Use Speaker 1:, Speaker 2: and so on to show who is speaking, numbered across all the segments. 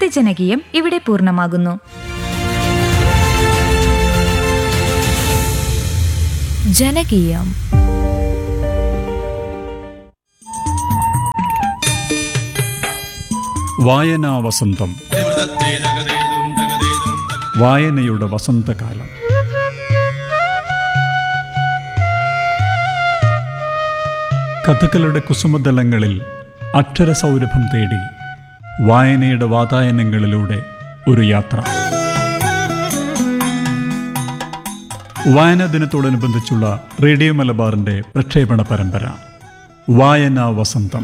Speaker 1: ജനകീയം ഇവിടെ പൂർണ്ണമാകുന്നു ജനകീയം
Speaker 2: വായനാ വസന്തം വായനയുടെ വസന്തകാലം കഥകളുടെ കുസുമതലങ്ങളിൽ അക്ഷരസൗരഭം തേടി വായനയുടെ വാതായനങ്ങളിലൂടെ ഒരു യാത്ര വായനാ ദിനത്തോടനുബന്ധിച്ചുള്ള റേഡിയോ മലബാറിന്റെ പ്രക്ഷേപണ പരമ്പര വായനാ വസന്തം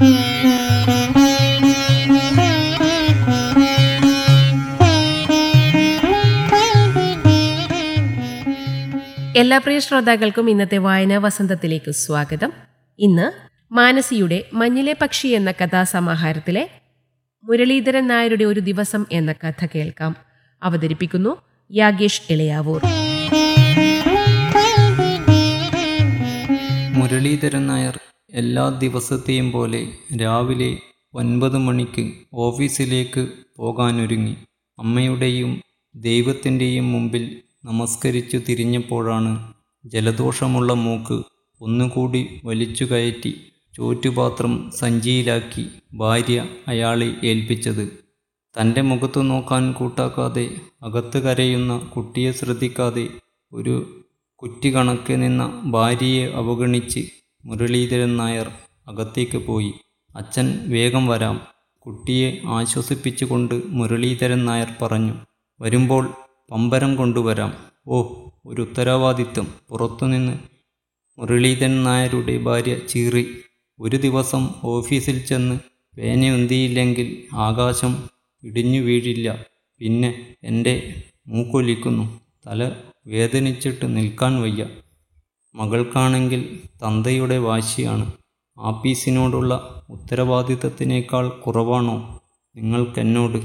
Speaker 3: എല്ലാ പ്രിയ ശ്രോതാക്കൾക്കും ഇന്നത്തെ വായനാ വസന്തത്തിലേക്ക് സ്വാഗതം ഇന്ന് മാനസിയുടെ മഞ്ഞിലെ പക്ഷി എന്ന കഥാസമാഹാരത്തിലെ മുരളീധരൻ നായരുടെ ഒരു ദിവസം എന്ന കഥ കേൾക്കാം അവതരിപ്പിക്കുന്നു യാഗേഷ് ഇളയാവൂർ
Speaker 4: മുരളീധരൻ നായർ എല്ലാ ദിവസത്തെയും പോലെ രാവിലെ ഒൻപത് മണിക്ക് ഓഫീസിലേക്ക് പോകാനൊരുങ്ങി അമ്മയുടെയും ദൈവത്തിൻ്റെയും മുമ്പിൽ നമസ്കരിച്ചു തിരിഞ്ഞപ്പോഴാണ് ജലദോഷമുള്ള മൂക്ക് ഒന്നുകൂടി വലിച്ചു കയറ്റി ചോറ്റുപാത്രം സഞ്ചിയിലാക്കി ഭാര്യ അയാളെ ഏൽപ്പിച്ചത് തൻ്റെ മുഖത്തു നോക്കാൻ കൂട്ടാക്കാതെ അകത്ത് കരയുന്ന കുട്ടിയെ ശ്രദ്ധിക്കാതെ ഒരു കുറ്റി കണക്കെ നിന്ന ഭാര്യയെ അവഗണിച്ച് മുരളീധരൻ നായർ അകത്തേക്ക് പോയി അച്ഛൻ വേഗം വരാം കുട്ടിയെ ആശ്വസിപ്പിച്ചുകൊണ്ട് മുരളീധരൻ നായർ പറഞ്ഞു വരുമ്പോൾ പമ്പരം കൊണ്ടുവരാം ഓ ഒരു ഉത്തരവാദിത്വം പുറത്തുനിന്ന് മുരളീധരൻ നായരുടെ ഭാര്യ ചീറി ഒരു ദിവസം ഓഫീസിൽ ചെന്ന് പേനയുന്തിയില്ലെങ്കിൽ ആകാശം ഇടിഞ്ഞു വീഴില്ല പിന്നെ എൻ്റെ മൂക്കൊലിക്കുന്നു തല വേദനിച്ചിട്ട് നിൽക്കാൻ വയ്യ മകൾക്കാണെങ്കിൽ തന്തയുടെ വാശിയാണ് ആപ്പീസിനോടുള്ള ഉത്തരവാദിത്തത്തിനേക്കാൾ കുറവാണോ നിങ്ങൾക്കെന്നോട്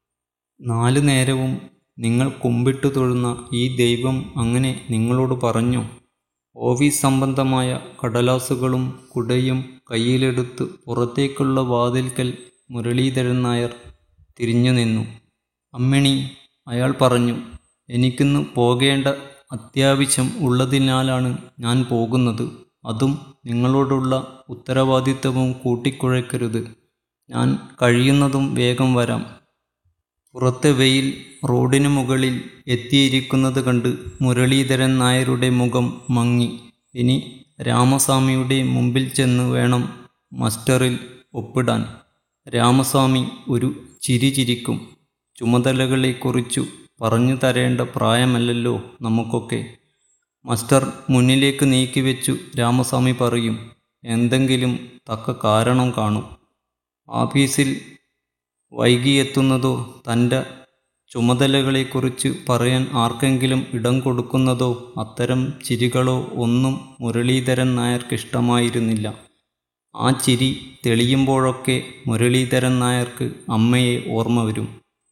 Speaker 4: നാലു നേരവും നിങ്ങൾ കുമ്പിട്ടു തൊഴുന്ന ഈ ദൈവം അങ്ങനെ നിങ്ങളോട് പറഞ്ഞോ ഓഫീസ് സംബന്ധമായ കടലാസുകളും കുടയും കയ്യിലെടുത്ത് പുറത്തേക്കുള്ള വാതിൽക്കൽ മുരളീധരൻ നായർ തിരിഞ്ഞു നിന്നു അമ്മിണി അയാൾ പറഞ്ഞു എനിക്കിന്ന് പോകേണ്ട അത്യാവശ്യം ഉള്ളതിനാലാണ് ഞാൻ പോകുന്നത് അതും നിങ്ങളോടുള്ള ഉത്തരവാദിത്തവും കൂട്ടിക്കുഴയ്ക്കരുത് ഞാൻ കഴിയുന്നതും വേഗം വരാം പുറത്തെ വെയിൽ റോഡിനു മുകളിൽ എത്തിയിരിക്കുന്നത് കണ്ട് മുരളീധരൻ നായരുടെ മുഖം മങ്ങി ഇനി രാമസ്വാമിയുടെ മുമ്പിൽ ചെന്ന് വേണം മസ്റ്ററിൽ ഒപ്പിടാൻ രാമസ്വാമി ഒരു ചിരി ചിരിക്കും ചുമതലകളെക്കുറിച്ചു പറഞ്ഞു തരേണ്ട പ്രായമല്ലല്ലോ നമുക്കൊക്കെ മസ്റ്റർ മുന്നിലേക്ക് നീക്കിവെച്ചു രാമസ്വാമി പറയും എന്തെങ്കിലും തക്ക കാരണം കാണും ആഫീസിൽ വൈകിയെത്തുന്നതോ തൻ്റെ ചുമതലകളെക്കുറിച്ച് പറയാൻ ആർക്കെങ്കിലും ഇടം കൊടുക്കുന്നതോ അത്തരം ചിരികളോ ഒന്നും മുരളീധരൻ നായർക്കിഷ്ടമായിരുന്നില്ല ആ ചിരി തെളിയുമ്പോഴൊക്കെ മുരളീധരൻ നായർക്ക് അമ്മയെ ഓർമ്മ വരും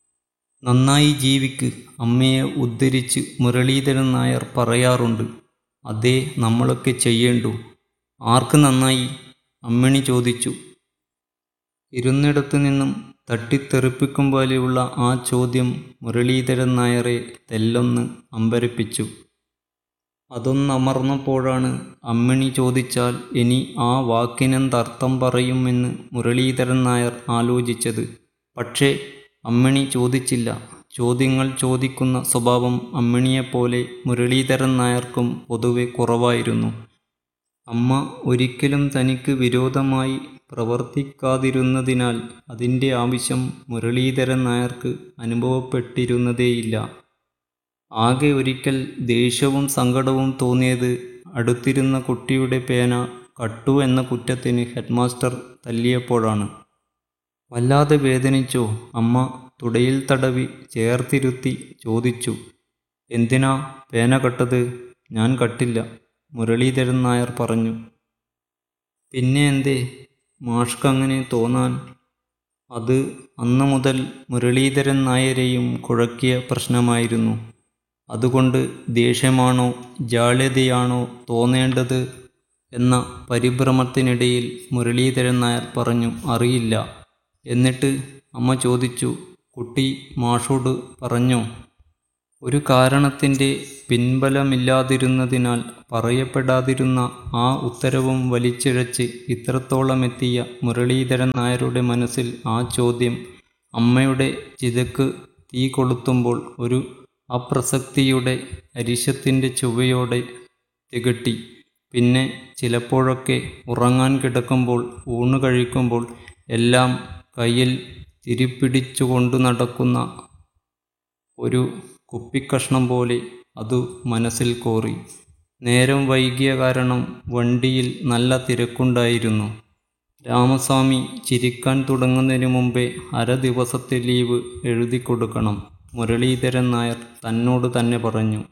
Speaker 4: നന്നായി ജീവിക്ക് അമ്മയെ ഉദ്ധരിച്ച് മുരളീധരൻ നായർ പറയാറുണ്ട് അതേ നമ്മളൊക്കെ ചെയ്യേണ്ടു ആർക്ക് നന്നായി അമ്മിണി ചോദിച്ചു ഇരുന്നിടത്തു നിന്നും തട്ടിത്തെറിപ്പിക്കും പോലെയുള്ള ആ ചോദ്യം മുരളീധരൻ നായരെ തെല്ലൊന്ന് അമ്പരപ്പിച്ചു അതൊന്നമർന്നപ്പോഴാണ് അമ്മിണി ചോദിച്ചാൽ ഇനി ആ വാക്കിനെന്തർത്ഥം പറയുമെന്ന് മുരളീധരൻ നായർ ആലോചിച്ചത് പക്ഷേ അമ്മിണി ചോദിച്ചില്ല ചോദ്യങ്ങൾ ചോദിക്കുന്ന സ്വഭാവം അമ്മിണിയെപ്പോലെ മുരളീധരൻ നായർക്കും പൊതുവെ കുറവായിരുന്നു അമ്മ ഒരിക്കലും തനിക്ക് വിരോധമായി പ്രവർത്തിക്കാതിരുന്നതിനാൽ അതിൻ്റെ ആവശ്യം മുരളീധരൻ നായർക്ക് അനുഭവപ്പെട്ടിരുന്നതേയില്ല ആകെ ഒരിക്കൽ ദേഷ്യവും സങ്കടവും തോന്നിയത് അടുത്തിരുന്ന കുട്ടിയുടെ പേന കട്ടു എന്ന കുറ്റത്തിന് ഹെഡ്മാസ്റ്റർ തല്ലിയപ്പോഴാണ് വല്ലാതെ വേദനിച്ചോ അമ്മ തുടയിൽ തടവി ചേർത്തിരുത്തി ചോദിച്ചു എന്തിനാ പേന കട്ടത് ഞാൻ കട്ടില്ല മുരളീധരൻ നായർ പറഞ്ഞു പിന്നെ എന്തേ മാഷ്ക്കങ്ങനെ തോന്നാൻ അത് അന്നു മുതൽ മുരളീധരൻ നായരെയും കുഴക്കിയ പ്രശ്നമായിരുന്നു അതുകൊണ്ട് ദേഷ്യമാണോ ജാള്യതയാണോ തോന്നേണ്ടത് എന്ന പരിഭ്രമത്തിനിടയിൽ മുരളീധരൻ നായർ പറഞ്ഞു അറിയില്ല എന്നിട്ട് അമ്മ ചോദിച്ചു കുട്ടി മാഷോട് പറഞ്ഞോ ഒരു കാരണത്തിൻ്റെ പിൻബലമില്ലാതിരുന്നതിനാൽ പറയപ്പെടാതിരുന്ന ആ ഉത്തരവും വലിച്ചിഴച്ച് ഇത്രത്തോളമെത്തിയ മുരളീധരൻ നായരുടെ മനസ്സിൽ ആ ചോദ്യം അമ്മയുടെ ചിതക്ക് തീ കൊളുത്തുമ്പോൾ ഒരു അപ്രസക്തിയുടെ അരിശത്തിൻ്റെ ചുവയോടെ തികട്ടി പിന്നെ ചിലപ്പോഴൊക്കെ ഉറങ്ങാൻ കിടക്കുമ്പോൾ ഊണ് കഴിക്കുമ്പോൾ എല്ലാം കയ്യിൽ തിരിപ്പിടിച്ചുകൊണ്ടു നടക്കുന്ന ഒരു കുപ്പിക്കഷ്ണം പോലെ അതു മനസ്സിൽ കോറി നേരം വൈകിയ കാരണം വണ്ടിയിൽ നല്ല തിരക്കുണ്ടായിരുന്നു രാമസ്വാമി ചിരിക്കാൻ തുടങ്ങുന്നതിന് മുമ്പേ അര ദിവസത്തെ ലീവ് എഴുതി കൊടുക്കണം മുരളീധരൻ നായർ തന്നോട് തന്നെ പറഞ്ഞു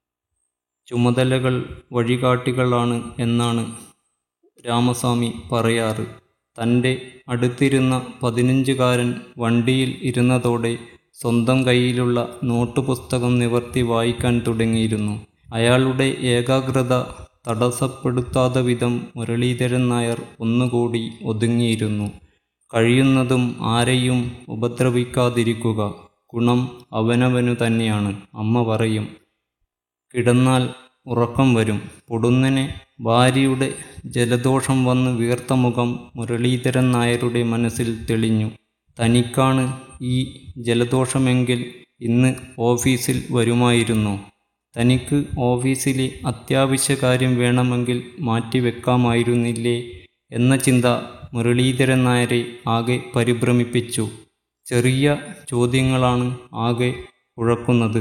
Speaker 4: ചുമതലകൾ വഴികാട്ടികളാണ് എന്നാണ് രാമസ്വാമി പറയാറ് തൻ്റെ അടുത്തിരുന്ന പതിനഞ്ചുകാരൻ വണ്ടിയിൽ ഇരുന്നതോടെ സ്വന്തം കയ്യിലുള്ള നോട്ട് പുസ്തകം നിവർത്തി വായിക്കാൻ തുടങ്ങിയിരുന്നു അയാളുടെ ഏകാഗ്രത തടസ്സപ്പെടുത്താത്ത വിധം മുരളീധരൻ നായർ ഒന്നുകൂടി ഒതുങ്ങിയിരുന്നു കഴിയുന്നതും ആരെയും ഉപദ്രവിക്കാതിരിക്കുക ഗുണം അവനവനു തന്നെയാണ് അമ്മ പറയും കിടന്നാൽ ഉറക്കം വരും പൊടുന്നനെ ഭാര്യയുടെ ജലദോഷം വന്ന് വീർത്ത മുഖം മുരളീധരൻ നായരുടെ മനസ്സിൽ തെളിഞ്ഞു തനിക്കാണ് ഈ ജലദോഷമെങ്കിൽ ഇന്ന് ഓഫീസിൽ വരുമായിരുന്നു തനിക്ക് ഓഫീസിലെ അത്യാവശ്യ കാര്യം വേണമെങ്കിൽ മാറ്റിവെക്കാമായിരുന്നില്ലേ എന്ന ചിന്ത മുരളീധരൻ നായരെ ആകെ പരിഭ്രമിപ്പിച്ചു ചെറിയ ചോദ്യങ്ങളാണ് ആകെ ഉഴക്കുന്നത്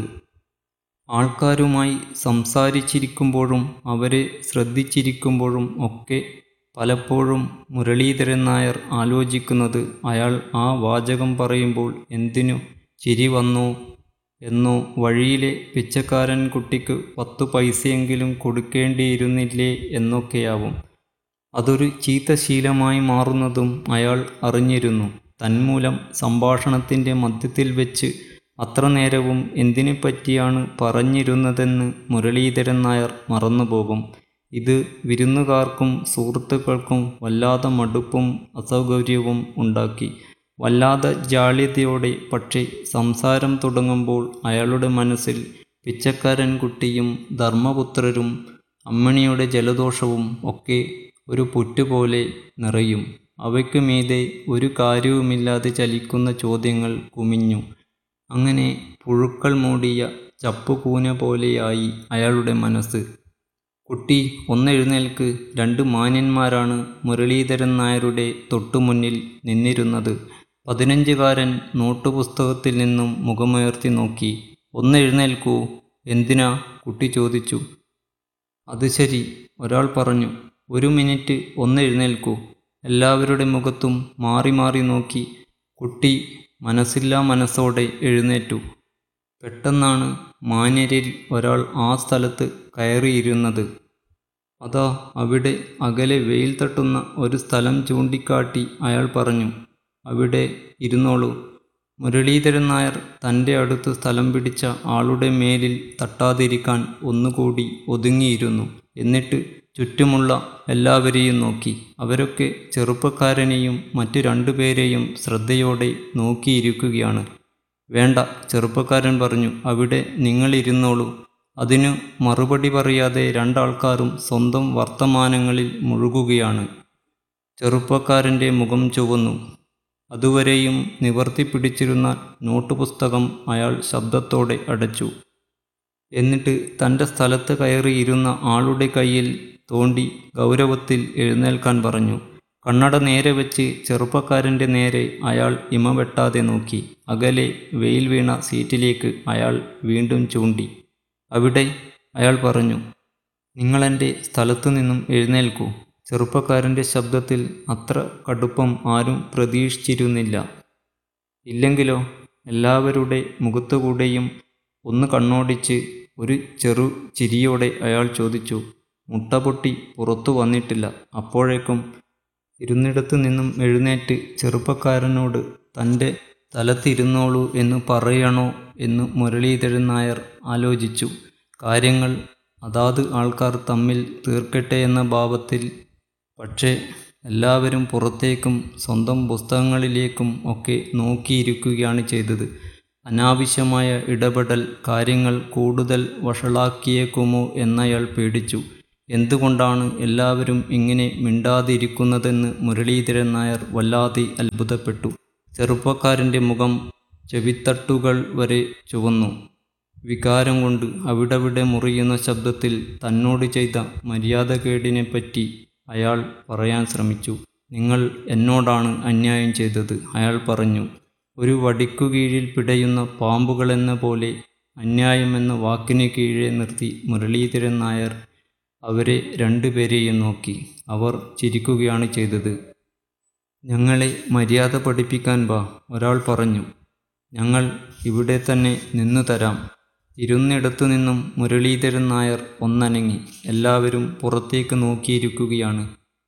Speaker 4: ആൾക്കാരുമായി സംസാരിച്ചിരിക്കുമ്പോഴും അവരെ ശ്രദ്ധിച്ചിരിക്കുമ്പോഴും ഒക്കെ പലപ്പോഴും മുരളീധരൻ നായർ ആലോചിക്കുന്നത് അയാൾ ആ വാചകം പറയുമ്പോൾ എന്തിനു ചിരി വന്നോ എന്നോ വഴിയിലെ പിച്ചക്കാരൻ കുട്ടിക്ക് പത്തു പൈസയെങ്കിലും കൊടുക്കേണ്ടിയിരുന്നില്ലേ എന്നൊക്കെയാവും അതൊരു ചീത്ത ശീലമായി മാറുന്നതും അയാൾ അറിഞ്ഞിരുന്നു തന്മൂലം സംഭാഷണത്തിൻ്റെ മധ്യത്തിൽ വെച്ച് അത്ര നേരവും എന്തിനെപ്പറ്റിയാണ് പറഞ്ഞിരുന്നതെന്ന് മുരളീധരൻ നായർ മറന്നുപോകും ഇത് വിരുന്നുകാർക്കും സുഹൃത്തുക്കൾക്കും വല്ലാതെ മടുപ്പും അസൗകര്യവും ഉണ്ടാക്കി വല്ലാതെ ജാള്യതയോടെ പക്ഷേ സംസാരം തുടങ്ങുമ്പോൾ അയാളുടെ മനസ്സിൽ പിച്ചക്കാരൻ കുട്ടിയും ധർമ്മപുത്രരും അമ്മിണിയുടെ ജലദോഷവും ഒക്കെ ഒരു പുറ്റുപോലെ നിറയും അവയ്ക്കു മീതെ ഒരു കാര്യവുമില്ലാതെ ചലിക്കുന്ന ചോദ്യങ്ങൾ കുമിഞ്ഞു അങ്ങനെ പുഴുക്കൾ മൂടിയ ചപ്പുകൂന പോലെയായി അയാളുടെ മനസ്സ് കുട്ടി ഒന്നെഴുന്നേൽക്ക് രണ്ട് മാന്യന്മാരാണ് മുരളീധരൻ നായരുടെ തൊട്ടുമുന്നിൽ നിന്നിരുന്നത് പതിനഞ്ചുകാരൻ നോട്ടുപുസ്തകത്തിൽ നിന്നും മുഖമുയർത്തി നോക്കി ഒന്നെഴുന്നേൽക്കൂ എന്തിനാ കുട്ടി ചോദിച്ചു അത് ശരി ഒരാൾ പറഞ്ഞു ഒരു മിനിറ്റ് ഒന്നെഴുന്നേൽക്കൂ എല്ലാവരുടെ മുഖത്തും മാറി മാറി നോക്കി കുട്ടി മനസ്സില്ലാ മനസ്സോടെ എഴുന്നേറ്റു പെട്ടെന്നാണ് മാന്യരിൽ ഒരാൾ ആ സ്ഥലത്ത് കയറിയിരുന്നത് അതാ അവിടെ അകലെ വെയിൽ തട്ടുന്ന ഒരു സ്ഥലം ചൂണ്ടിക്കാട്ടി അയാൾ പറഞ്ഞു അവിടെ ഇരുന്നോളൂ മുരളീധരൻ നായർ തൻ്റെ അടുത്ത് സ്ഥലം പിടിച്ച ആളുടെ മേലിൽ തട്ടാതിരിക്കാൻ ഒന്നുകൂടി ഒതുങ്ങിയിരുന്നു എന്നിട്ട് ചുറ്റുമുള്ള എല്ലാവരെയും നോക്കി അവരൊക്കെ ചെറുപ്പക്കാരനെയും മറ്റു രണ്ടുപേരെയും ശ്രദ്ധയോടെ നോക്കിയിരിക്കുകയാണ് വേണ്ട ചെറുപ്പക്കാരൻ പറഞ്ഞു അവിടെ നിങ്ങളിരുന്നോളൂ അതിനു മറുപടി പറയാതെ രണ്ടാൾക്കാരും സ്വന്തം വർത്തമാനങ്ങളിൽ മുഴുകുകയാണ് ചെറുപ്പക്കാരൻ്റെ മുഖം ചുവന്നു അതുവരെയും നിവർത്തി പിടിച്ചിരുന്ന നോട്ടുപുസ്തകം അയാൾ ശബ്ദത്തോടെ അടച്ചു എന്നിട്ട് തൻ്റെ സ്ഥലത്ത് കയറിയിരുന്ന ആളുടെ കയ്യിൽ തോണ്ടി ഗൗരവത്തിൽ എഴുന്നേൽക്കാൻ പറഞ്ഞു കണ്ണട നേരെ വെച്ച് ചെറുപ്പക്കാരൻ്റെ നേരെ അയാൾ ഇമ വെട്ടാതെ നോക്കി അകലെ വെയിൽ വീണ സീറ്റിലേക്ക് അയാൾ വീണ്ടും ചൂണ്ടി അവിടെ അയാൾ പറഞ്ഞു നിങ്ങളെൻ്റെ സ്ഥലത്തു നിന്നും എഴുന്നേൽക്കൂ ചെറുപ്പക്കാരൻ്റെ ശബ്ദത്തിൽ അത്ര കടുപ്പം ആരും പ്രതീക്ഷിച്ചിരുന്നില്ല ഇല്ലെങ്കിലോ എല്ലാവരുടെ മുഖത്തുകൂടെയും ഒന്ന് കണ്ണോടിച്ച് ഒരു ചെറു ചിരിയോടെ അയാൾ ചോദിച്ചു മുട്ട പൊട്ടി പുറത്തു വന്നിട്ടില്ല അപ്പോഴേക്കും ഇരുന്നിടത്തു നിന്നും എഴുന്നേറ്റ് ചെറുപ്പക്കാരനോട് തൻ്റെ സ്ഥലത്തിരുന്നോളൂ എന്ന് പറയണോ എന്ന് മുരളീധരൻ നായർ ആലോചിച്ചു കാര്യങ്ങൾ അതാത് ആൾക്കാർ തമ്മിൽ തീർക്കട്ടെ എന്ന ഭാവത്തിൽ പക്ഷേ എല്ലാവരും പുറത്തേക്കും സ്വന്തം പുസ്തകങ്ങളിലേക്കും ഒക്കെ നോക്കിയിരിക്കുകയാണ് ചെയ്തത് അനാവശ്യമായ ഇടപെടൽ കാര്യങ്ങൾ കൂടുതൽ വഷളാക്കിയേക്കുമോ എന്നയാൾ പേടിച്ചു എന്തുകൊണ്ടാണ് എല്ലാവരും ഇങ്ങനെ മിണ്ടാതിരിക്കുന്നതെന്ന് മുരളീധരൻ നായർ വല്ലാതെ അത്ഭുതപ്പെട്ടു ചെറുപ്പക്കാരൻ്റെ മുഖം ചെവിത്തട്ടുകൾ വരെ ചുവന്നു വികാരം കൊണ്ട് അവിടവിടെ മുറിയുന്ന ശബ്ദത്തിൽ തന്നോട് ചെയ്ത മര്യാദകേടിനെപ്പറ്റി അയാൾ പറയാൻ ശ്രമിച്ചു നിങ്ങൾ എന്നോടാണ് അന്യായം ചെയ്തത് അയാൾ പറഞ്ഞു ഒരു വടിക്കു കീഴിൽ പിടയുന്ന പാമ്പുകളെന്ന പോലെ അന്യായമെന്ന വാക്കിന് കീഴെ നിർത്തി മുരളീധരൻ നായർ അവരെ രണ്ടുപേരെയും നോക്കി അവർ ചിരിക്കുകയാണ് ചെയ്തത് ഞങ്ങളെ മര്യാദ പഠിപ്പിക്കാൻ വാ ഒരാൾ പറഞ്ഞു ഞങ്ങൾ ഇവിടെ തന്നെ നിന്നു തരാം ഇരുന്നിടത്തു നിന്നും മുരളീധരൻ നായർ ഒന്നനങ്ങി എല്ലാവരും പുറത്തേക്ക് നോക്കിയിരിക്കുകയാണ്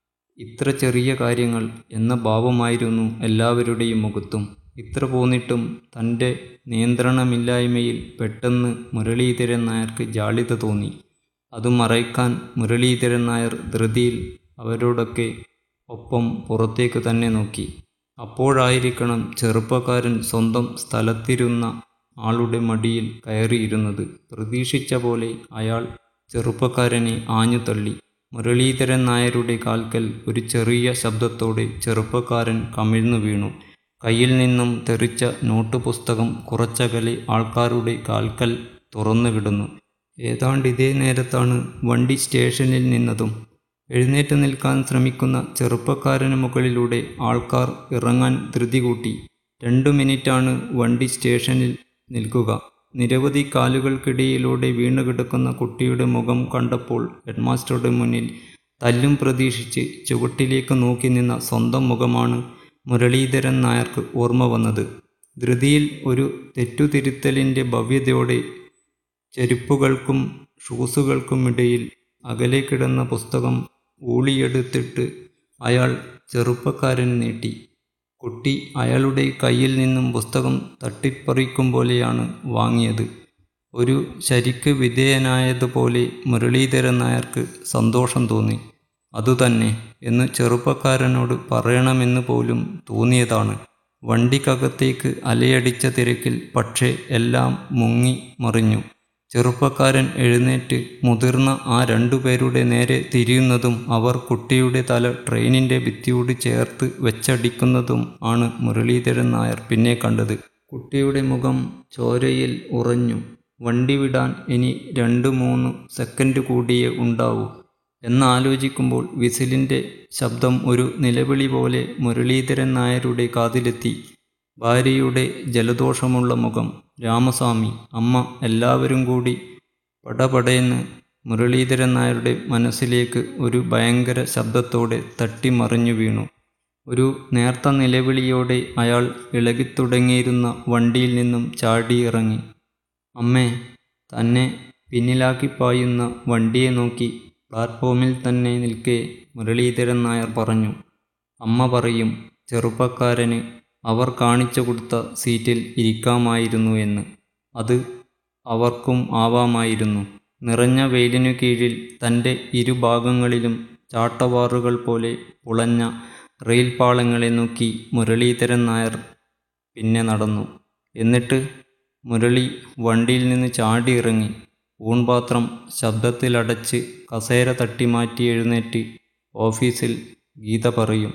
Speaker 4: ഇത്ര ചെറിയ കാര്യങ്ങൾ എന്ന ഭാവമായിരുന്നു എല്ലാവരുടെയും മുഖത്തും ഇത്ര പോന്നിട്ടും തൻ്റെ നിയന്ത്രണമില്ലായ്മയിൽ പെട്ടെന്ന് മുരളീധരൻ നായർക്ക് ജാളിത തോന്നി അത് മറയ്ക്കാൻ മുരളീധരൻ നായർ ധൃതിയിൽ അവരോടൊക്കെ ഒപ്പം പുറത്തേക്ക് തന്നെ നോക്കി അപ്പോഴായിരിക്കണം ചെറുപ്പക്കാരൻ സ്വന്തം സ്ഥലത്തിരുന്ന ആളുടെ മടിയിൽ കയറിയിരുന്നത് പ്രതീക്ഷിച്ച പോലെ അയാൾ ചെറുപ്പക്കാരനെ ആഞ്ഞു തള്ളി മുരളീധരൻ നായരുടെ കാൽക്കൽ ഒരു ചെറിയ ശബ്ദത്തോടെ ചെറുപ്പക്കാരൻ കമിഴ്ന്നു വീണു കയ്യിൽ നിന്നും തെറിച്ച നോട്ട് പുസ്തകം കുറച്ചകലെ ആൾക്കാരുടെ കാൽക്കൽ തുറന്നു കിടന്നു ഏതാണ്ട് ഇതേ നേരത്താണ് വണ്ടി സ്റ്റേഷനിൽ നിന്നതും എഴുന്നേറ്റ് നിൽക്കാൻ ശ്രമിക്കുന്ന ചെറുപ്പക്കാരന് മുകളിലൂടെ ആൾക്കാർ ഇറങ്ങാൻ ധൃതി കൂട്ടി രണ്ടു മിനിറ്റാണ് വണ്ടി സ്റ്റേഷനിൽ നിൽക്കുക നിരവധി കാലുകൾക്കിടയിലൂടെ വീണുകിടക്കുന്ന കുട്ടിയുടെ മുഖം കണ്ടപ്പോൾ ഹെഡ്മാസ്റ്ററുടെ മുന്നിൽ തല്ലും പ്രതീക്ഷിച്ച് ചുവട്ടിലേക്ക് നോക്കി നിന്ന സ്വന്തം മുഖമാണ് മുരളീധരൻ നായർക്ക് ഓർമ്മ വന്നത് ധൃതിയിൽ ഒരു തെറ്റുതിരുത്തലിൻ്റെ ഭവ്യതയോടെ ചെരുപ്പുകൾക്കും ഷൂസുകൾക്കുമിടയിൽ അകലെ കിടന്ന പുസ്തകം ഊളിയെടുത്തിട്ട് അയാൾ ചെറുപ്പക്കാരൻ നീട്ടി കുട്ടി അയാളുടെ കയ്യിൽ നിന്നും പുസ്തകം തട്ടിപ്പറിക്കും പോലെയാണ് വാങ്ങിയത് ഒരു ശരിക്ക് വിധേയനായതുപോലെ മുരളീധരൻ നായർക്ക് സന്തോഷം തോന്നി അതുതന്നെ എന്ന് ചെറുപ്പക്കാരനോട് പറയണമെന്ന് പോലും തോന്നിയതാണ് വണ്ടിക്കകത്തേക്ക് അലയടിച്ച തിരക്കിൽ പക്ഷേ എല്ലാം മുങ്ങി മറിഞ്ഞു ചെറുപ്പക്കാരൻ എഴുന്നേറ്റ് മുതിർന്ന ആ രണ്ടുപേരുടെ നേരെ തിരിയുന്നതും അവർ കുട്ടിയുടെ തല ട്രെയിനിൻ്റെ ഭിത്തിയോട് ചേർത്ത് വെച്ചടിക്കുന്നതും ആണ് മുരളീധരൻ നായർ പിന്നെ കണ്ടത് കുട്ടിയുടെ മുഖം ചോരയിൽ ഉറഞ്ഞു വണ്ടി വിടാൻ ഇനി രണ്ട് മൂന്ന് സെക്കൻഡ് കൂടിയേ ഉണ്ടാവൂ എന്നാലോചിക്കുമ്പോൾ വിസിലിൻ്റെ ശബ്ദം ഒരു നിലവിളി പോലെ മുരളീധരൻ നായരുടെ കാതിലെത്തി ഭാര്യയുടെ ജലദോഷമുള്ള മുഖം രാമസ്വാമി അമ്മ എല്ലാവരും കൂടി പടപടയെന്ന് മുരളീധരൻ നായരുടെ മനസ്സിലേക്ക് ഒരു ഭയങ്കര ശബ്ദത്തോടെ തട്ടിമറിഞ്ഞു വീണു ഒരു നേർത്ത നിലവിളിയോടെ അയാൾ ഇളകിത്തുടങ്ങിയിരുന്ന വണ്ടിയിൽ നിന്നും ചാടിയിറങ്ങി അമ്മേ തന്നെ പിന്നിലാക്കി പായുന്ന വണ്ടിയെ നോക്കി പ്ലാറ്റ്ഫോമിൽ തന്നെ നിൽക്കെ മുരളീധരൻ നായർ പറഞ്ഞു അമ്മ പറയും ചെറുപ്പക്കാരന് അവർ കാണിച്ചു കൊടുത്ത സീറ്റിൽ ഇരിക്കാമായിരുന്നു എന്ന് അത് അവർക്കും ആവാമായിരുന്നു നിറഞ്ഞ വെയിലിനു കീഴിൽ തൻ്റെ ഇരുഭാഗങ്ങളിലും ചാട്ടവാറുകൾ പോലെ പുളഞ്ഞ റെയിൽ പാളങ്ങളെ നോക്കി മുരളീധരൻ നായർ പിന്നെ നടന്നു എന്നിട്ട് മുരളി വണ്ടിയിൽ നിന്ന് ചാടിയിറങ്ങി ഊൺപാത്രം ശബ്ദത്തിലടച്ച് കസേര തട്ടിമാറ്റി എഴുന്നേറ്റ് ഓഫീസിൽ ഗീത പറയും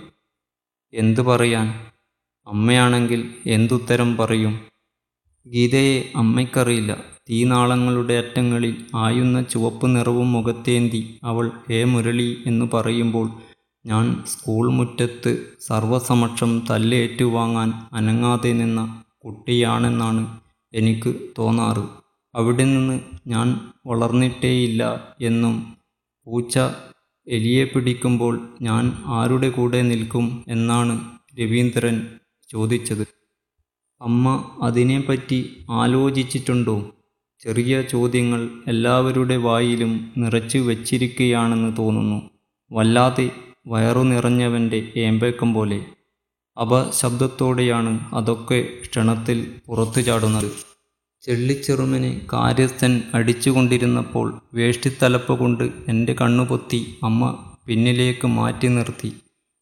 Speaker 4: എന്തു പറയാൻ അമ്മയാണെങ്കിൽ എന്തുത്തരം പറയും ഗീതയെ അമ്മയ്ക്കറിയില്ല തീനാളങ്ങളുടെ അറ്റങ്ങളിൽ ആയുന്ന ചുവപ്പ് നിറവും മുഖത്തേന്തി അവൾ ഹേ മുരളി എന്ന് പറയുമ്പോൾ ഞാൻ സ്കൂൾ മുറ്റത്ത് സർവസമക്ഷം തല്ലേറ്റുവാങ്ങാൻ അനങ്ങാതെ നിന്ന കുട്ടിയാണെന്നാണ് എനിക്ക് തോന്നാറ് അവിടെ നിന്ന് ഞാൻ വളർന്നിട്ടേയില്ല എന്നും പൂച്ച എലിയെ പിടിക്കുമ്പോൾ ഞാൻ ആരുടെ കൂടെ നിൽക്കും എന്നാണ് രവീന്ദ്രൻ ചോദിച്ചത് അമ്മ അതിനെപ്പറ്റി ആലോചിച്ചിട്ടുണ്ടോ ചെറിയ ചോദ്യങ്ങൾ എല്ലാവരുടെ വായിലും നിറച്ചു വച്ചിരിക്കുകയാണെന്ന് തോന്നുന്നു വല്ലാതെ വയറു നിറഞ്ഞവൻ്റെ ഏമ്പേക്കം പോലെ അപശബ്ദത്തോടെയാണ് അതൊക്കെ ക്ഷണത്തിൽ പുറത്തു ചാടുന്നത് ചെള്ളിച്ചെറുമനെ കാര്യസ്ഥൻ അടിച്ചുകൊണ്ടിരുന്നപ്പോൾ വേഷ്ടിത്തലപ്പ് കൊണ്ട് എൻ്റെ കണ്ണുപൊത്തി അമ്മ പിന്നിലേക്ക് മാറ്റി നിർത്തി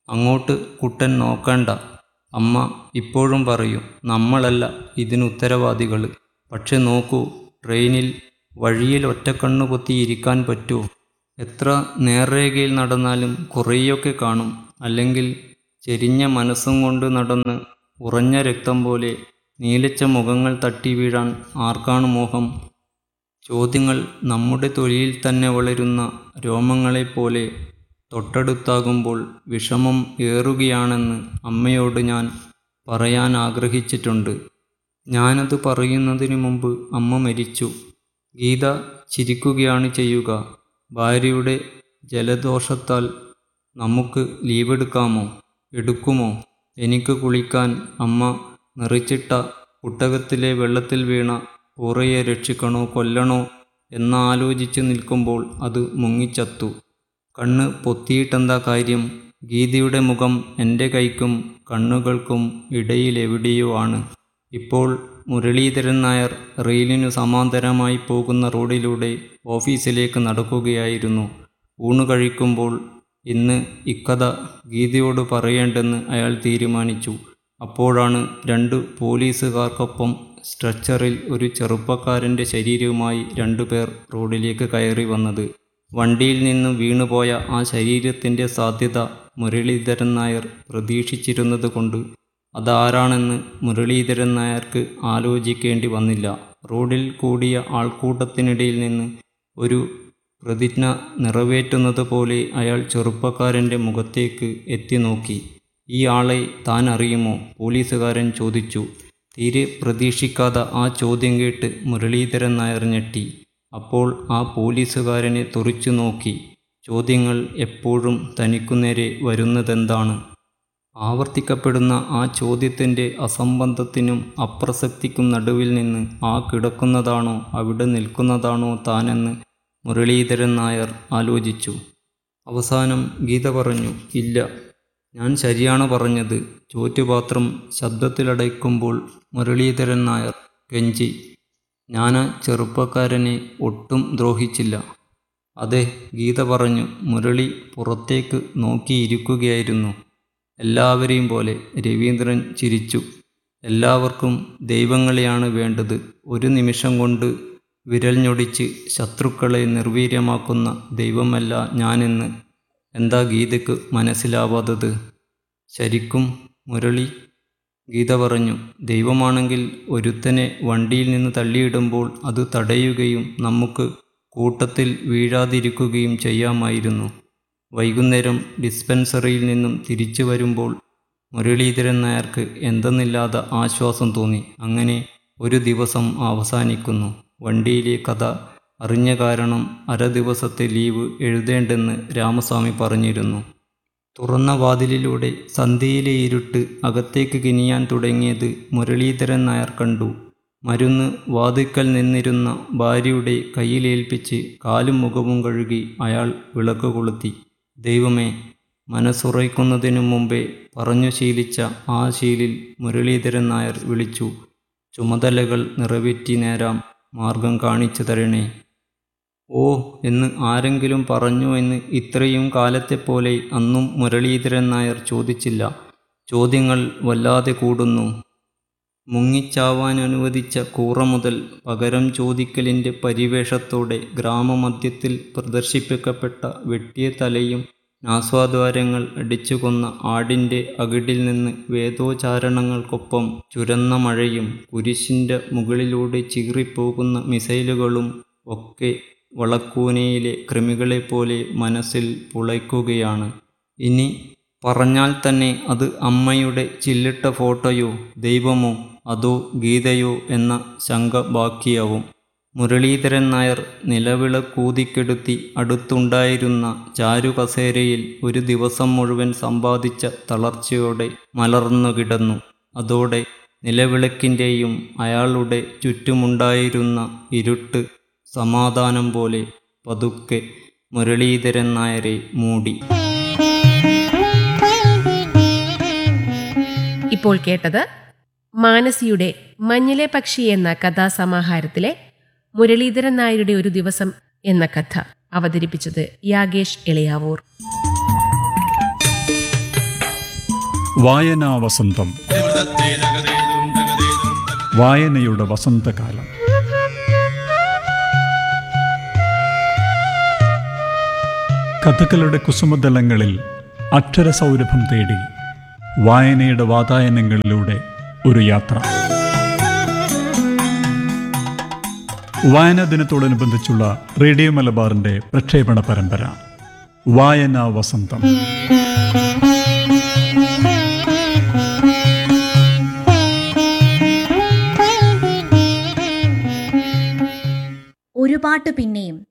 Speaker 4: അങ്ങോട്ട് കുട്ടൻ നോക്കണ്ട അമ്മ ഇപ്പോഴും പറയും നമ്മളല്ല ഇതിന് ഉത്തരവാദികൾ പക്ഷെ നോക്കൂ ട്രെയിനിൽ വഴിയിൽ ഒറ്റക്കണ്ണു പൊത്തി ഇരിക്കാൻ പറ്റുമോ എത്ര നേർരേഖയിൽ നടന്നാലും കുറേയൊക്കെ കാണും അല്ലെങ്കിൽ ചെരിഞ്ഞ മനസ്സും കൊണ്ട് നടന്ന് ഉറഞ്ഞ രക്തം പോലെ നീലച്ച മുഖങ്ങൾ തട്ടി വീഴാൻ ആർക്കാണ് മോഹം ചോദ്യങ്ങൾ നമ്മുടെ തൊലിയിൽ തന്നെ വളരുന്ന രോമങ്ങളെപ്പോലെ തൊട്ടടുത്താകുമ്പോൾ വിഷമം ഏറുകയാണെന്ന് അമ്മയോട് ഞാൻ പറയാൻ ആഗ്രഹിച്ചിട്ടുണ്ട് ഞാനത് പറയുന്നതിന് മുമ്പ് അമ്മ മരിച്ചു ഗീത ചിരിക്കുകയാണ് ചെയ്യുക ഭാര്യയുടെ ജലദോഷത്താൽ നമുക്ക് ലീവെടുക്കാമോ എടുക്കുമോ എനിക്ക് കുളിക്കാൻ അമ്മ നിറച്ചിട്ട കുട്ടകത്തിലെ വെള്ളത്തിൽ വീണ കൂറയെ രക്ഷിക്കണോ കൊല്ലണോ എന്നാലോചിച്ച് നിൽക്കുമ്പോൾ അത് മുങ്ങിച്ചത്തു കണ്ണ് പൊത്തിയിട്ടെന്താ കാര്യം ഗീതയുടെ മുഖം എൻ്റെ കൈക്കും കണ്ണുകൾക്കും ഇടയിലെവിടെയോ ആണ് ഇപ്പോൾ മുരളീധരൻ നായർ റെയിലിനു സമാന്തരമായി പോകുന്ന റോഡിലൂടെ ഓഫീസിലേക്ക് നടക്കുകയായിരുന്നു ഊണ് കഴിക്കുമ്പോൾ ഇന്ന് ഇക്കഥ ഗീതയോട് പറയേണ്ടെന്ന് അയാൾ തീരുമാനിച്ചു അപ്പോഴാണ് രണ്ട് പോലീസുകാർക്കൊപ്പം സ്ട്രെച്ചറിൽ ഒരു ചെറുപ്പക്കാരൻ്റെ ശരീരവുമായി രണ്ടുപേർ റോഡിലേക്ക് കയറി വന്നത് വണ്ടിയിൽ നിന്നും വീണുപോയ ആ ശരീരത്തിൻ്റെ സാധ്യത മുരളീധരൻ നായർ പ്രതീക്ഷിച്ചിരുന്നത് കൊണ്ട് അതാരാണെന്ന് മുരളീധരൻ നായർക്ക് ആലോചിക്കേണ്ടി വന്നില്ല റോഡിൽ കൂടിയ ആൾക്കൂട്ടത്തിനിടയിൽ നിന്ന് ഒരു പ്രതിജ്ഞ നിറവേറ്റുന്നത് പോലെ അയാൾ ചെറുപ്പക്കാരൻ്റെ മുഖത്തേക്ക് എത്തി നോക്കി ഈ ആളെ താൻ അറിയുമോ പോലീസുകാരൻ ചോദിച്ചു തീരെ പ്രതീക്ഷിക്കാതെ ആ ചോദ്യം കേട്ട് മുരളീധരൻ നായർ ഞെട്ടി അപ്പോൾ ആ പോലീസുകാരനെ തുറിച്ചു നോക്കി ചോദ്യങ്ങൾ എപ്പോഴും തനിക്കുനേരെ വരുന്നതെന്താണ് ആവർത്തിക്കപ്പെടുന്ന ആ ചോദ്യത്തിൻ്റെ അസംബന്ധത്തിനും അപ്രസക്തിക്കും നടുവിൽ നിന്ന് ആ കിടക്കുന്നതാണോ അവിടെ നിൽക്കുന്നതാണോ താനെന്ന് മുരളീധരൻ നായർ ആലോചിച്ചു അവസാനം ഗീത പറഞ്ഞു ഇല്ല ഞാൻ ശരിയാണ് പറഞ്ഞത് ചോറ്റുപാത്രം ശബ്ദത്തിലടയ്ക്കുമ്പോൾ മുരളീധരൻ നായർ കെഞ്ചി ഞാൻ ആ ചെറുപ്പക്കാരനെ ഒട്ടും ദ്രോഹിച്ചില്ല അതെ ഗീത പറഞ്ഞു മുരളി പുറത്തേക്ക് നോക്കിയിരിക്കുകയായിരുന്നു എല്ലാവരെയും പോലെ രവീന്ദ്രൻ ചിരിച്ചു എല്ലാവർക്കും ദൈവങ്ങളെയാണ് വേണ്ടത് ഒരു നിമിഷം കൊണ്ട് വിരൽ ഞൊടിച്ച് ശത്രുക്കളെ നിർവീര്യമാക്കുന്ന ദൈവമല്ല ഞാനെന്ന് എന്താ ഗീതയ്ക്ക് മനസ്സിലാവാത്തത് ശരിക്കും മുരളി ഗീത പറഞ്ഞു ദൈവമാണെങ്കിൽ ഒരുത്തനെ വണ്ടിയിൽ നിന്ന് തള്ളിയിടുമ്പോൾ അത് തടയുകയും നമുക്ക് കൂട്ടത്തിൽ വീഴാതിരിക്കുകയും ചെയ്യാമായിരുന്നു വൈകുന്നേരം ഡിസ്പെൻസറിയിൽ നിന്നും തിരിച്ചു വരുമ്പോൾ മുരളീധരൻ നായർക്ക് എന്തെന്നില്ലാതെ ആശ്വാസം തോന്നി അങ്ങനെ ഒരു ദിവസം അവസാനിക്കുന്നു വണ്ടിയിലെ കഥ അറിഞ്ഞ കാരണം അര ദിവസത്തെ ലീവ് എഴുതേണ്ടെന്ന് രാമസ്വാമി പറഞ്ഞിരുന്നു തുറന്ന വാതിലിലൂടെ സന്ധ്യയിലെ ഇരുട്ട് അകത്തേക്ക് കിനിയാൻ തുടങ്ങിയത് മുരളീധരൻ നായർ കണ്ടു മരുന്ന് വാതിക്കൽ നിന്നിരുന്ന ഭാര്യയുടെ കയ്യിലേൽപ്പിച്ച് കാലും മുഖവും കഴുകി അയാൾ വിളക്ക് കൊളുത്തി ദൈവമേ മനസ്സുറയ്ക്കുന്നതിനു മുമ്പേ പറഞ്ഞു ശീലിച്ച ആ ശീലിൽ മുരളീധരൻ നായർ വിളിച്ചു ചുമതലകൾ നിറവേറ്റി നേരാം മാർഗം കാണിച്ചു തരണേ ഓ എന്ന് ആരെങ്കിലും പറഞ്ഞു എന്ന് ഇത്രയും കാലത്തെപ്പോലെ അന്നും മുരളീധരൻ നായർ ചോദിച്ചില്ല ചോദ്യങ്ങൾ വല്ലാതെ കൂടുന്നു മുങ്ങിച്ചാവാൻ അനുവദിച്ച കൂറ മുതൽ പകരം ചോദിക്കലിൻ്റെ പരിവേഷത്തോടെ ഗ്രാമമധ്യത്തിൽ പ്രദർശിപ്പിക്കപ്പെട്ട വെട്ടിയ തലയും നാസ്വാദ്വാരങ്ങൾ അടിച്ചുകൊന്ന ആടിൻ്റെ അകിടിൽ നിന്ന് വേദോച്ചാരണങ്ങൾക്കൊപ്പം ചുരന്ന മഴയും കുരിശിൻ്റെ മുകളിലൂടെ ചീറിപ്പോകുന്ന മിസൈലുകളും ഒക്കെ വളക്കൂനയിലെ കൃമികളെപ്പോലെ മനസ്സിൽ പുളയ്ക്കുകയാണ് ഇനി പറഞ്ഞാൽ തന്നെ അത് അമ്മയുടെ ചില്ലിട്ട ഫോട്ടോയോ ദൈവമോ അതോ ഗീതയോ എന്ന ശങ്ക ബാക്കിയാവും മുരളീധരൻ നായർ നിലവിളക്കൂതിക്കെടുത്തി അടുത്തുണ്ടായിരുന്ന ചാരുകസേരയിൽ ഒരു ദിവസം മുഴുവൻ സമ്പാദിച്ച തളർച്ചയോടെ മലർന്നു കിടന്നു അതോടെ നിലവിളക്കിൻ്റെയും അയാളുടെ ചുറ്റുമുണ്ടായിരുന്ന ഇരുട്ട് സമാധാനം പോലെ പതുക്കെ മുരളീധരൻ നായരെ മൂടി
Speaker 3: ഇപ്പോൾ കേട്ടത് മാനസിയുടെ മഞ്ഞിലെ പക്ഷി എന്ന കഥാസമാഹാരത്തിലെ മുരളീധരൻ നായരുടെ ഒരു ദിവസം എന്ന കഥ അവതരിപ്പിച്ചത് യാഗേഷ് എളിയാവൂർ
Speaker 2: വായനാ വസന്തം വായനയുടെ വസന്തകാലം കഥകളുടെ കുസുമതലങ്ങളിൽ അക്ഷരസൗരഭം തേടി വായനയുടെ വാതായനങ്ങളിലൂടെ ഒരു യാത്ര വായനാ ദിനത്തോടനുബന്ധിച്ചുള്ള റേഡിയോ മലബാറിന്റെ പ്രക്ഷേപണ പരമ്പര വായനാ വസന്തം
Speaker 5: ഒരു പാട്ട് പിന്നെയും